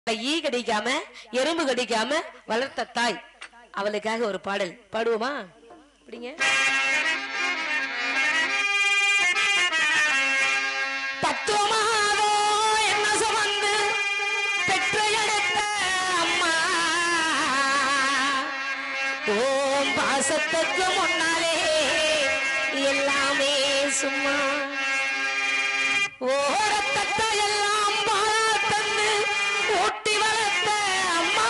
ஈ கடிக்காம எறும்பு கடிக்காம வளர்த்த தாய் அவளுக்காக ஒரு பாடல் பாடுவோமா அப்படிங்க பத்து மாதம் என்ன சுமந்து பெற்ற எடுத்த அம்மா ஓம் பாசத்துக்கு முன்னாலே எல்லாமே சும்மா ஓரத்தத்தை எல்லாம் பாராட்டந்து ஊட்டி வளர்த்த அம்மா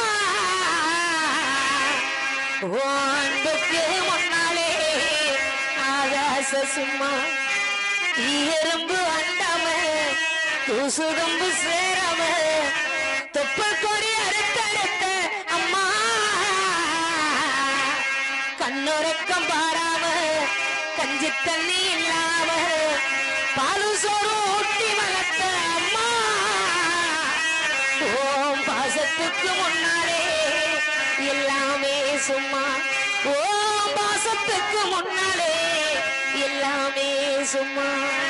ஓண்டுக்கு முன்னாலே ஆகாச சும்மா எறும்பு அண்டாம தூசுகம்பு சேராம தொப்ப கொடி அறுத்தெடுத்த அம்மா கண்ணுறக்கம் பாராம கஞ்சி தண்ணி இல்லாம பாலு சோறு ஊட்டி வளர்த்த அம்மா ஓம் பாசத்துக்கு முன்னாலே எல்லாமே சும்மா ஓம் பாசத்துக்கு முன்னாலே எல்லாமே சும்மா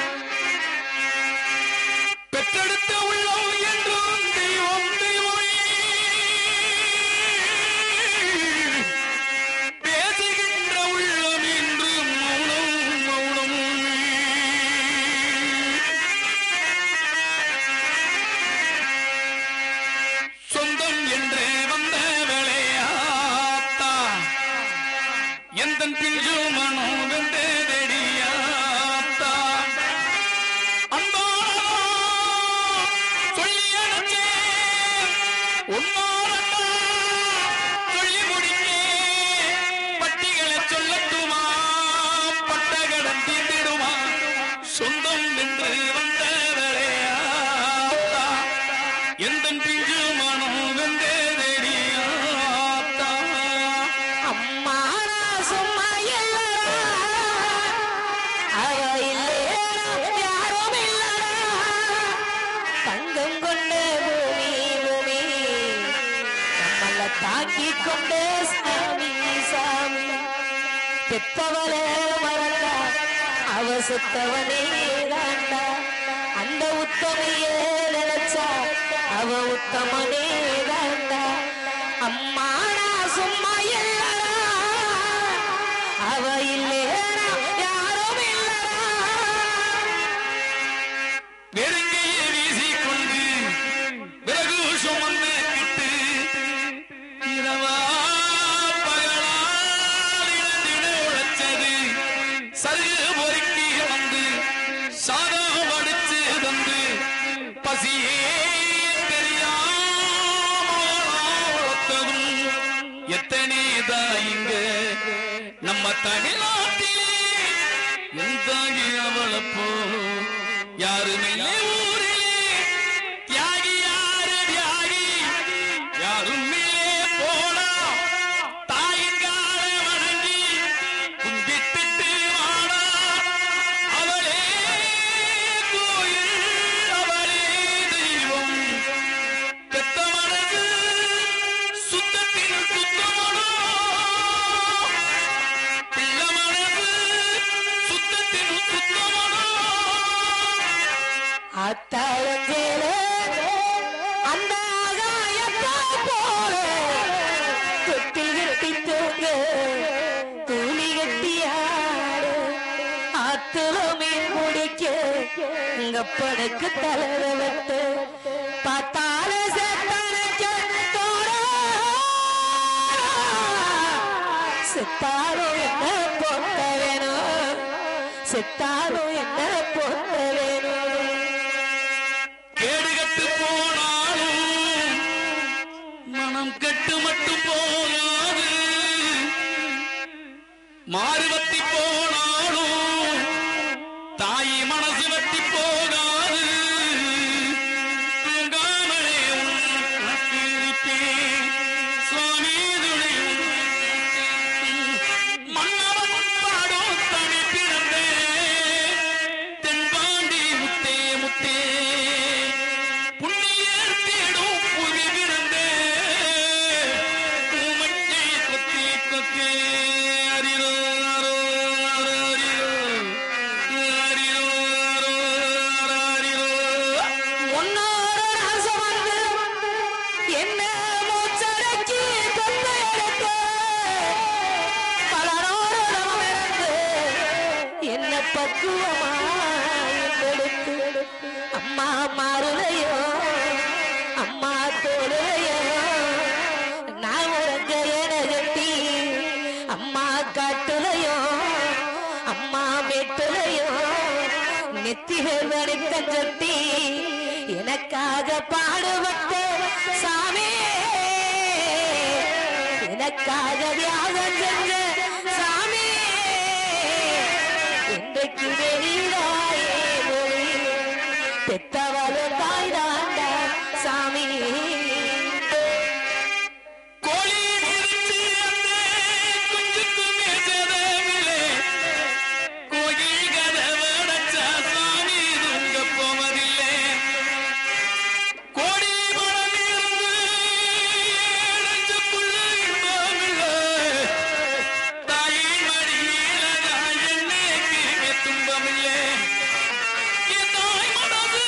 பெற்றெடுத்த உள்ளம் என்றும் தெய்வம் தெய்வம் பேசுகின்ற உள்ளம் என்று மௌனம் மௌனம் சொந்தம் என்று வந்த வேலையாத்தா எந்த பிஞ்சு மனம் வெந்ததடியாத்தா அன்பானதா சொல்லி அனுப்பிச்சேன். உன்னாலதா சொல்லி முடித்தேன். பட்டிகளை சொல்லட்டுமா பட்டகடன் தீண்டிடுமா சொந்தம் என்று வந்தவரையாத்தா எந்தன் பிஞ்சு மனம் வெந்ததடியாத்தா அம்மா நான் சும்மா இல்லடா அவ இல்லையடா யாரும் இல்லடா தங்கம் கொண்ட பூமி பூமி நம்மள தாக்கி கொண்டே சாமி சாமி பெத்தவள மறந்தா அவ சுத்தவனே தாண்டா அந்த உத்தமையே நினைச்சா அவ உத்தமனே தாண்டா அம்மா நான் சும்மா இல்லடா அவ இல்லையடா யாரும் இல்லடா நெருங்கிய வீசிக்கொண்டு விறகு சுமந்து கிட்டு இரவா பகலால் இழந்திட உழைச்சது சருகு பொறுக்கி வந்து சாதம் வடிச்சு தந்து பசியே தெரியாமத்ததும் எத்தனை தாயிங்க நம்ம தமிழ்நாட்டிலே எந்தாகி அவளப்போ யாருமில்லை ஊரிலே தியாகி யாரு தியாகி யாருமில்லே போனா தாயின் கால வணங்கி கும்பிட்டுட்டு வாடா அவளே கோயில் அவளே தெய்வம் பெத்த மனது சுத்தத்தின் சுத்தமனோ பிள்ள மனது சுத்தத்தின் சுத்தமனோ அத்தாழஞ்சேல அந்த ஆகாயத்தா போல தொட்டில் கட்டி தூங்க தூளி கட்டியாடு ஆத்துல மீன் பிடிக்க இங்க படுக்கு தலர வைத்து பார்த்தால செத்தாலும் என்ன பொட்ட வேணும் செத்தாலும் என்ன பொட்ட வேணும் கேடு கட்டு போனாலும் மனம் கெட்டு மட்டும் போகாது மாறுபத்தி போனாலும் தாய் மனசு வட்டி போகாது தூங்காமலே உனக்கு இருப்பேன். சுவாமி துணை மன்னவன் பாடும் தனி பிறந்தேன் தென்பாண்டி முத்தே முத்தே புண்ணியர் தேடும் புவி பிறந்தே பூமஞ்சை கொத்தி கொத்தி அரிரோ அரோ, அரோ, அரிரோ, அரிரோ, அரோ, அரோ, என்ன மூச்சடக்கி கொண்டு எடுக்க பலரோரம் இருந்து என்ன பக்குவமா எடுத்து அம்மா மாறுலையோ அம்மா தோடுலையோ நான் உறங்க என கட்டி அம்மா காட்டுலையோ அம்மா வெட்டுலையோ நெத்திகள் வடித்த ஜட்டி எனக்காக பாடுபட்ட சாமி எனக்காக தியாகம் செஞ்ச சாமி இன்றைக்கு வெளியிலாயே மொழி பெத்தவளும் தாய் தாண்டா சாமி கோழி விரிச்சு அந்த குஞ்சுக்கு மேய்ச்சதவிலே, கோயில் கதவடைச்சா சாமி தூங்கப் போவதில்லை. கோடி மரம் இருந்து நெஞ்சுக்குள்ள இன்பமில்லை. தாயின் மடியில தான் என்னைக்குமே துன்பமில்லை. என் தாய் மனது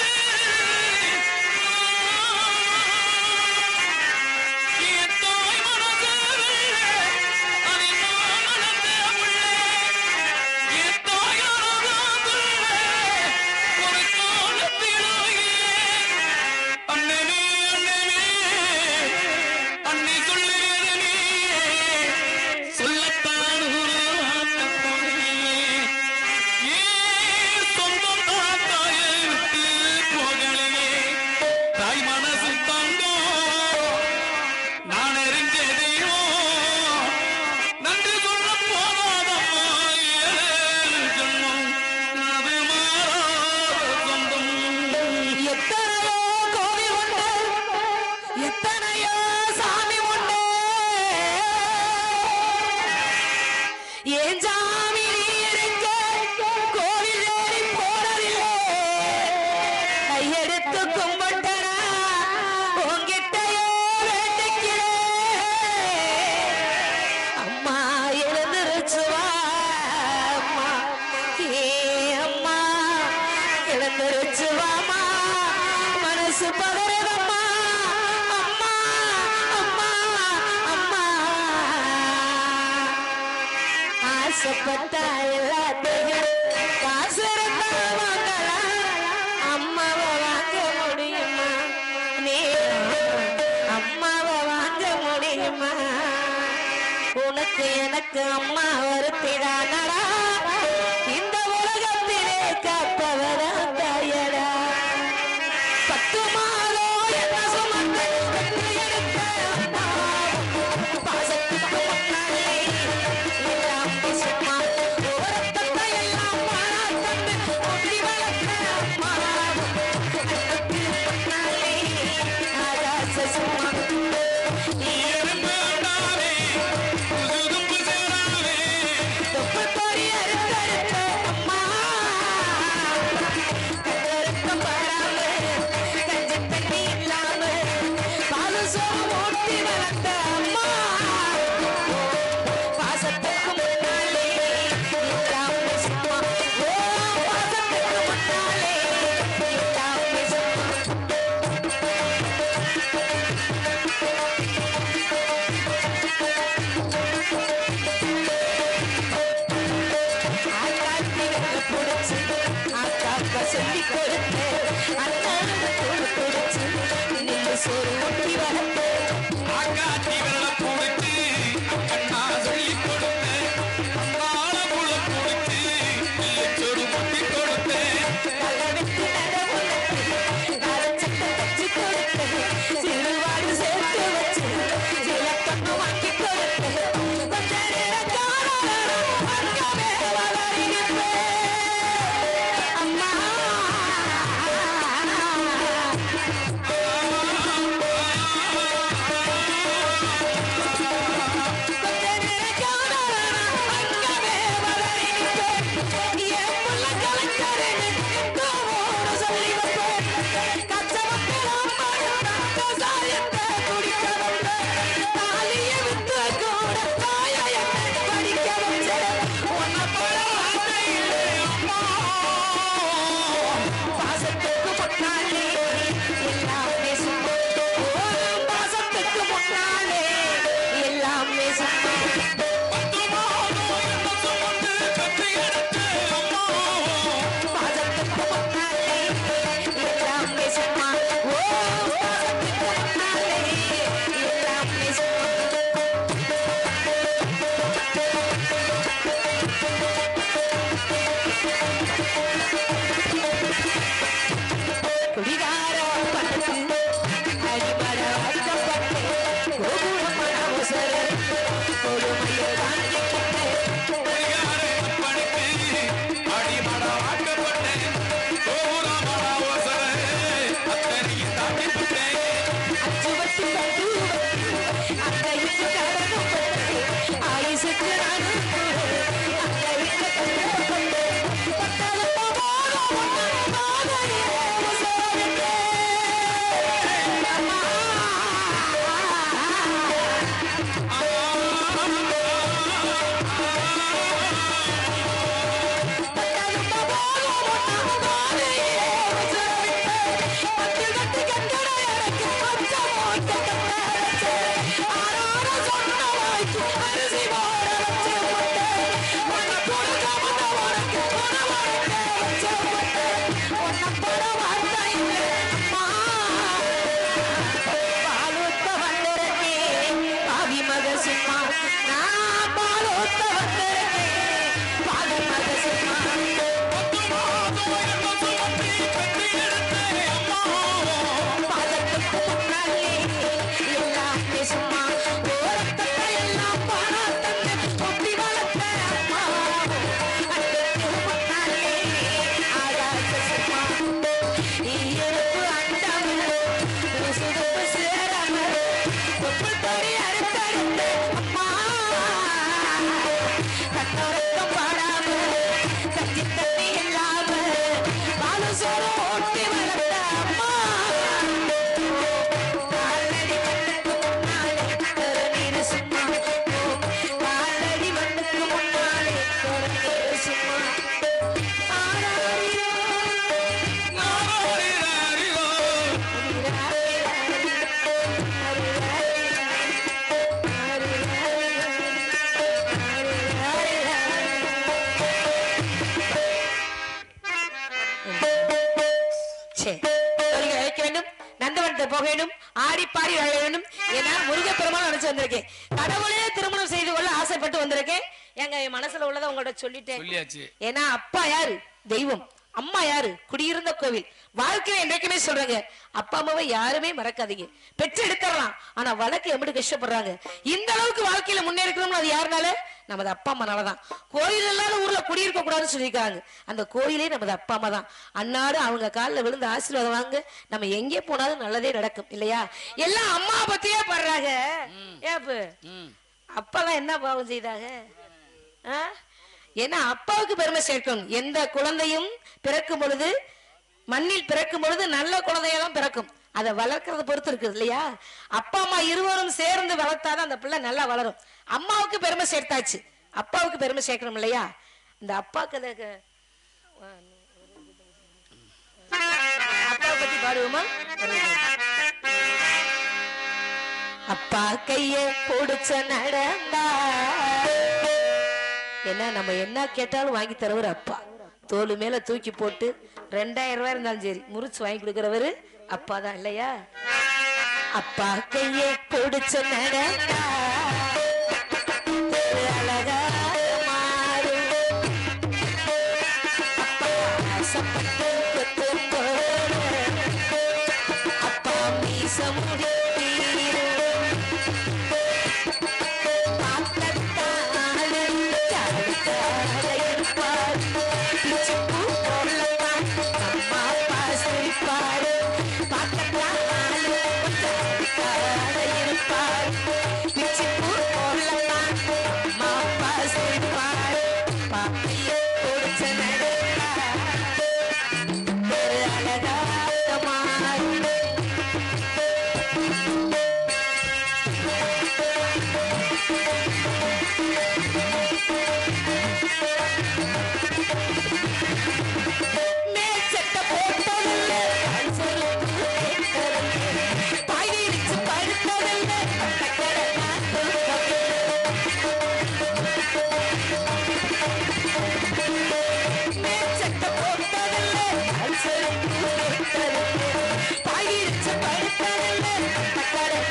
என் தாய் மனது அதை நான் வளர்த்த பிள்ளை. என் தாயானது ஒரு காலத்திலேயே அண்ணனே அண்ணனே அன்னை சொல்லுகிறது நீ சொல்லத்தான் ஏன் சொந்தம் தான் தாயை விட்டு போகலையே தாய் மனசு தங்கம் நான் அறிஞ்ச தெய்வம் நன்றி சொல்ல போதாதம்மா ஏழு ஜன்மம் அது மாறாத சொந்தம் எத்தனையோ கோவி உண்டு எத்தனையோ சாமி உண்டு ஏன் சாமி நீ இருக்க கோவில் ஏறி போறதில்லை கையெடுத்து கும்பிட்டனா உங்கிட்டயோ வேண்டிக்கிறேன் அம்மா எழுந்திருச்சு வா அம்மா ஏ அம்மா எழுந்திருச்சு வாமா மனசு பதறதம்மா அம்மா அம்மா அம்மா ஆசைப்பட்ட எல்லாத்தையும் காசு இருந்தா வாங்கலாம் அம்மாவை வாங்க முடியுமா நீ அம்மாவை வாங்க முடியுமா உனக்கு எனக்கு அம்மா ஒருத்திடானடா இந்த உலகத்திலே காப்பவரா தாயடா பத்து மாதம் என்ன சுமந்து பெற்று எடுத்த அம்மா, பாசத்துக்கு முன்னாலே இந்த அம்பு சும்மா ஓரத்தத்தை எல்லாம் பாராட்டந்து ஒட்டி வளர்த்த அம்மா, கண்ணுக்கு முன்னாலே ஆகாச சும்மா நீ எறும்பாடாவே, குசுகும்பு சேராவே, தொப்பு கொடி அறுத்தறுத்த அம்மா கத்தறுக்க பாராம கஞ்சி தண்ணி இல்லாம பாலு சோறு ஊட்டி வளர்த்த அம்மா பாசத்துக்கு முன்னாலே இல்லாம சும்மா ஓ பாசத்துக்கு முன்னாலே இல்லாம சும்மா ஆக்காத்திகளை புடிச்சு, ஆக்காக்க சொல்லிக் கொடுத்து, அண்ணனுக்கு கூழ் குடிச்சு, நெல்லு சோறு ஊட்டி வளர்த்து, ஆக்காத்தி விரலை புடிச்சு, அக்கண்ணா சொல்லிக் கொடுத்தேன். அம்மாள புல புடிச்சு, நெல்லுச்சோறு முட்டிக் கொடுத்தேன். கல்ல வெட்டி நடவு நட்டு, காலச்சட்டை தச்சு கொடுத்து, சிறுவாடு சேர்த்து வச்சு, சீலக்கண்ணு வாங்கி கொடுத்து, கொஞ்ச நேரம் காலம் அங்கமே வளரிருப்பேன். அம்மா நான் பாலோத்த வந்திருக்கேன் பாகம் மத சும்மா பாதத்துக்கு முன்னாலே எல்லாமே சும்மா ஓரத்தத்தை எல்லாம் பாராட்டங்க ஒட்டி வளர்த்த அம்மா அன்றைக்கு முன்னாலே ஆகாச சும்மா இயல்பு அண்டாமல் சுதுப்பு சேராமல் தொப்பு தொடி அறுத்தறுத்த அம்மா கண்ணோரக்கம் பாடாமல் கஞ்சி தண்ணி இல்லாமல் பாலும் சோறு ஓட்டி வளர்த்த அம்மா காலடி மண்ணுக்கு முன்னாலே ஒரு நீரு சும்மா காலடி மண்ணுக்கு முன்னாலே ஒரு நீரு சும்மா ஆராரியோ சரி தொழிலை அழைக்க வேண்டும் நந்தவனத்தை போக வேண்டும் ஆடி பாடி வாழ வேண்டும் ஏன்னா முருகப்பெருமான் நினைச்சு வந்திருக்கேன் கடவுளே திருமணம் செய்து கொள்ள ஆசைப்பட்டு வந்திருக்கேன் எங்க என் மனசுல உள்ளதை உங்கள்ட்ட சொல்லிட்டேன் சொல்லியாச்சு ஏன்னா அப்பா யாரு தெய்வம் அம்மா யாரு குடியிருந்த கோவில் வாழ்க்கையில என்றைக்குமே சொல்றாங்க அப்பா அம்மாவை யாருமே மறக்காதீங்க பெற்று எடுத்துடலாம் ஆனா வழக்கு எப்படி கஷ்டப்படுறாங்க இந்த அளவுக்கு வாழ்க்கையில முன்னேறிக்கணும்னு அது யாருனால நமது அப்பா அம்மானாலதான் கோயில் இல்லாத ஊர்ல குடியிருக்க கூடாதுன்னு சொல்லியிருக்காங்க அந்த கோயிலே நமது அப்பா அம்மா தான் அன்னாடு அவங்க காலில் விழுந்து ஆசீர்வாதம் வாங்க நம்ம எங்கே போனாலும் நல்லதே நடக்கும் இல்லையா எல்லாம் அம்மா பத்தியே பாடுறாங்க ஏப்பு ம் அப்பாலாம் என்ன பாவம் செய்தாங்க ஆ? ஏன்னா அப்பாவுக்கு பெருமை சேர்க்கணும் எந்த குழந்தையும் பிறக்கும் பொழுது மண்ணில் பிறக்கும் பொழுது நல்ல குழந்தையெல்லாம் பிறக்கும் அதை வளர்க்கறத பொறுத்து இருக்குது இல்லையா அப்பா அம்மா இருவரும் சேர்ந்து வளர்த்தாதான் அந்த பிள்ளை நல்லா வளரும் அம்மாவுக்கு பெருமை சேர்த்தாச்சு அப்பாவுக்கு பெருமை சேர்க்கணும் இல்லையா இந்த அப்பாவுக்கு அதை க- அப்பாவை பத்தி பாடுவோமா ஒரு நிமிஷம். அப்பா கைய பிடிச்ச நடந்தா என்ன நம்ம என்ன கேட்டாலும் வாங்கி தரவர் அப்பா தோல் மேல தூக்கி போட்டு ரெண்டாயிரம் ரூபாய் இருந்தாலும் சரி முறிச்சு வாங்கி கொடுக்கறவரு அப்பா தான் இல்லையா அப்பா கைய பிடிச்ச நடந்தா ஒரு அழகாக மாறும். அப்பா ஆசைப்பட்டு கொத்தும் போது அப்பா மீச முடி தீரும். பார்க்கத்தானே ஜாலியாக இருப்பார். பிச்சுப்பூ போலத்தான் அம்மா அப்பா சிரிப்பார். பார்க்கத்தானே ஜாலியாக இருப்பார். பிச்சுப்பூ போலத்தான் அம்மா அப்பா சிரிப்பார். பாட்டியை கொடுத்த நடந்தார். ஒரு அழகாக மாறும். மேச்சட்ட போட்டதில்ல அஞ்சலுக்கு கேட்டதில்ல பாய் விரிச்சு படுத்ததில்ல பட்டக்கடை மேச்சட்ட போட்டதில்ல அஞ்சலுக்கு கேட்டதில்ல பாய் விரிச்சு படுத்ததில்ல பட்டக்கடை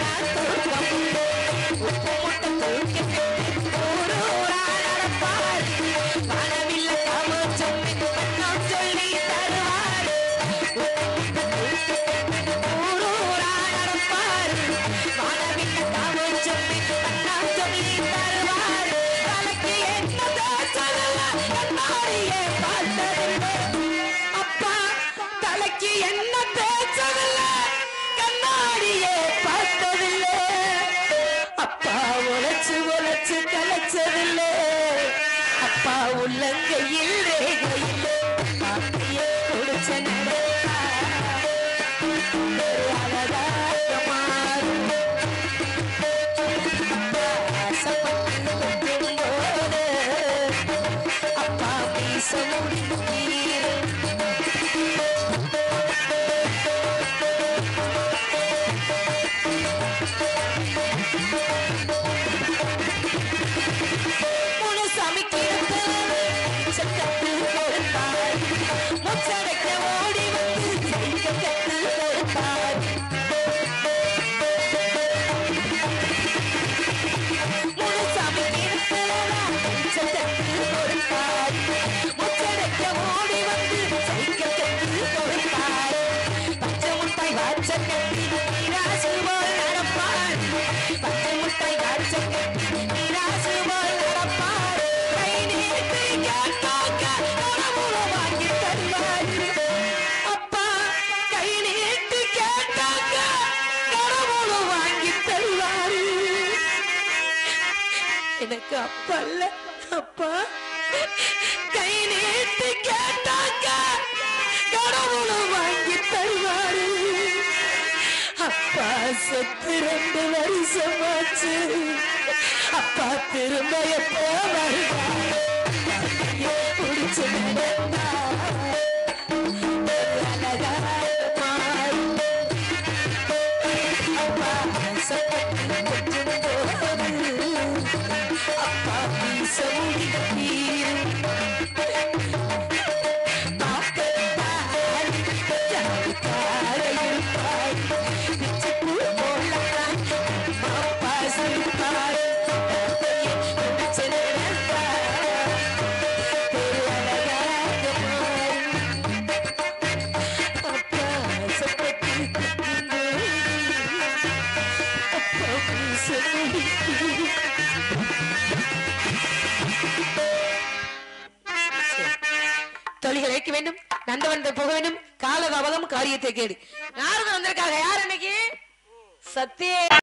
உப்பு முட்டை தூக்கி ஊரு ஊரா நடப்பார் பணமில்ல சமச்சம் பண்ணம் சொல்லி தருவார் ஊரு ஊரா நடப்பார் பணமில்ல சமச்சம் பண்ணம் சொல்லி தருவார் தலைக்கு என்ன பேசல கண்ணாடியே பார்த்ததில்லை அப்பா தலைக்கு என்ன பேசவில்லை கண்ணாடியே பார்த்ததில்லை அப்பா உழைச்சு உழைச்சு கலைச்சதில்லை அப்பா உள்ளங்கையில் ரேகையில் பாட்டியை கொடுச்ச நடப்பா ஒரு அழகாக மாறும் அப்பா ஆசைப்பட்டு கொட்டும்போது அப்பா வீச முடியும் முழு சமைக்கிறது சக்கத்து கொடுத்தார் முச்சடைக்க ஓடி வந்து ஜெயிக்க கத்து கொடுத்தார் முழு எனக்கு அப்பா இல்ல அப்பா கை நீட்டி கேட்டாங்க கடவுளும் வாங்கி தருவாரு அப்பா செத்து ரெண்டு வருஷமாச்சு அப்பா திரும்ப எப்போ வருவாரு பிடிச்சு நடந்தா அழகா மாறி அப்பா ஆசைப்பட்டு கொஞ்சம் போது அப்பா வீச முடியும் தொழில் வைக்க வேண்டும் நந்தவனத்தை போக வேண்டும் காலதாமதம் காரியத்தை கேடு நாரதன் வந்திருக்காங்க யார் இன்னைக்கு சத்திய